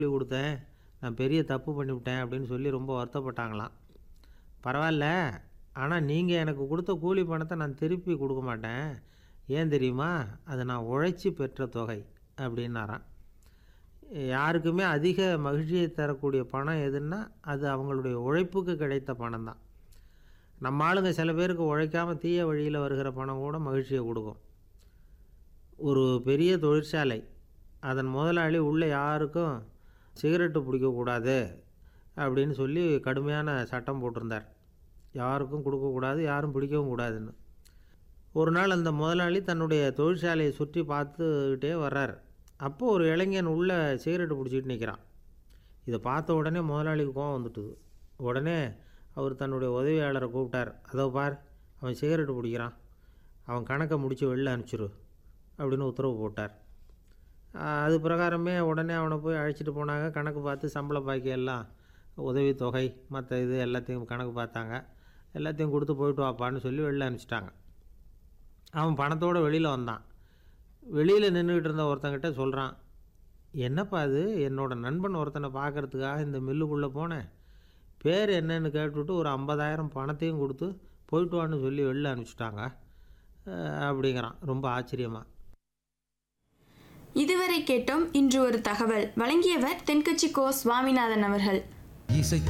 சொல்லி கொடுத்தேன் நான் பெரிய தப்பு பண்ணிவிட்டேன் அப்படின்னு சொல்லி ரொம்ப வருத்தப்பட்டாங்களாம் பரவாயில்ல ஆனால் நீங்கள் எனக்கு கொடுத்த கூலி பணத்தை நான் திருப்பி கொடுக்க மாட்டேன் ஏன் தெரியுமா அது நான் உழைச்சி பெற்ற தொகை அப்படின்னாராம் யாருக்குமே அதிக மகிழ்ச்சியை தரக்கூடிய பணம் எதுன்னா அது அவங்களுடைய உழைப்புக்கு கிடைத்த பணம் தான் நம்ம ஆளுங்க சில பேருக்கு உழைக்காமல் தீய வழியில் வருகிற பணம் கூட மகிழ்ச்சியை கொடுக்கும் ஒரு பெரிய தொழிற்சாலை அதன் முதலாளி உள்ளே யாருக்கும் சிகரெட்டு பிடிக்கக்கூடாது அப்படின்னு சொல்லி கடுமையான சட்டம் போட்டிருந்தார் யாருக்கும் கொடுக்கக்கூடாது யாரும் பிடிக்கவும் கூடாதுன்னு ஒரு நாள் அந்த முதலாளி தன்னுடைய தொழிற்சாலையை சுற்றி பார்த்துக்கிட்டே வர்றார் அப்போது ஒரு இளைஞன் உள்ளே சிகரெட்டு பிடிச்சிட்டு நிற்கிறான் இதை பார்த்த உடனே முதலாளிக்கு கோவம் வந்துட்டுது உடனே அவர் தன்னுடைய உதவியாளரை கூப்பிட்டார் அதோ பார் அவன் சிகரெட்டு பிடிக்கிறான் அவன் கணக்கை முடித்து வெளில அனுப்பிச்சிரு அப்படின்னு உத்தரவு போட்டார் ஆஹ் அது பிரகாரமே உடனே அவனை போய் அழைச்சிட்டு போனாங்க கணக்கு பார்த்து சம்பள பாக்கி எல்லாம் உதவி தொகை மற்ற இது எல்லாத்தையும் கணக்கு பார்த்தாங்க எல்லாத்தையும் கொடுத்து போயிட்டு வாப்பான்னு சொல்லி வெளில அனுப்பிச்சிட்டாங்க அவன் பணத்தோடு வெளியில் வந்தான் வெளியில் நின்றுக்கிட்டு இருந்த ஒருத்தங்கிட்ட சொல்கிறான் என்னப்பா அது என்னோட நண்பன் ஒருத்தனை பார்க்கறதுக்காக இந்த மில்லுக்குள்ளே போனேன் பேர் என்னன்னு கேட்டுவிட்டு ஒரு ஐம்பதாயிரம் பணத்தையும் கொடுத்து போயிட்டு வான்னு சொல்லி வெளில அனுப்பிச்சிட்டாங்க அஹ் அப்படிங்கிறான் ரொம்ப ஆச்சரியமாக இதுவரை கேட்டோம் இன்று ஒரு தகவல் வழங்கியவர் தென்கட்சி கோ சுவாமிநாதன் அவர்கள் இசை